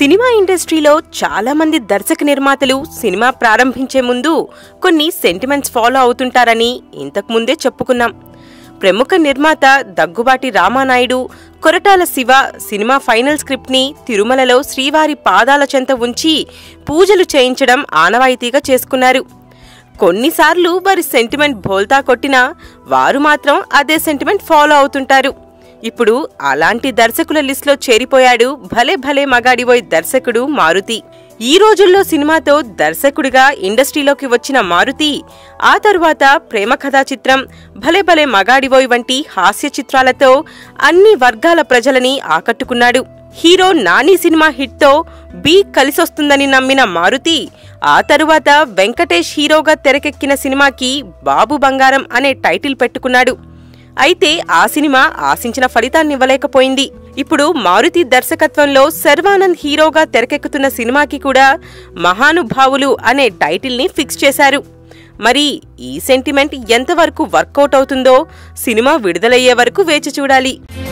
cinema ఇండస్ట్రీలో చాలా మంది దర్శక నిర్మాతలు సినిమా ప్రారంభించే ముందు కొన్ని సెంటిమెంట్స్ ఫాలో అవుతుంటారని ఇంతకు ముందే చెప్పుకున్నాం ప్రముఖ నిర్మాత దగ్గుబాటి రామానాయుడు కొరటాల శివ సినిమా ఫైనల్ స్క్రిప్ట్ని తిరుమలలో శ్రీవారి పాదాల చెంత ఉంచి పూజలు చేయించడం ఆనవాయితీగా చేసుకున్నారు కొన్నిసార్లు వారి సెంటిమెంట్ బోల్తా కొట్టినా వారు మాత్రం అదే సెంటిమెంట్ ఫాలో అవుతుంటారు ఇప్పుడు అలాంటి దర్శకుల లిస్టులో చేరిపోయాడు భలే భలే మగాడివోయ్ దర్శకుడు మారుతి ఈ రోజుల్లో సినిమాతో దర్శకుడిగా ఇండస్ట్రీలోకి వచ్చిన మారుతి ఆ తరువాత ప్రేమ కథా చిత్రం భలే భలే మగాడివోయ్ వంటి హాస్య చిత్రాలతో అన్ని వర్గాల ప్రజలని ఆకట్టుకున్నాడు హీరో నాని సినిమా హిట్తో బీ కలిసొస్తుందని నమ్మిన మారుతి ఆ తరువాత వెంకటేష్ హీరోగా తెరకెక్కిన సినిమాకి బాబు బంగారం అనే టైటిల్ పెట్టుకున్నాడు అయితే ఆ సినిమా ఆశించిన ఫలితాన్ని ఇవ్వలేకపోయింది ఇప్పుడు మారుతి దర్శకత్వంలో శర్వానంద్ హీరోగా తెరకెక్కుతున్న సినిమాకి కూడా మహానుభావులు అనే టైటిల్ని ఫిక్స్ చేశారు మరి ఈ సెంటిమెంట్ ఎంతవరకు వర్కౌట్ అవుతుందో సినిమా విడుదలయ్యే వరకు వేచి చూడాలి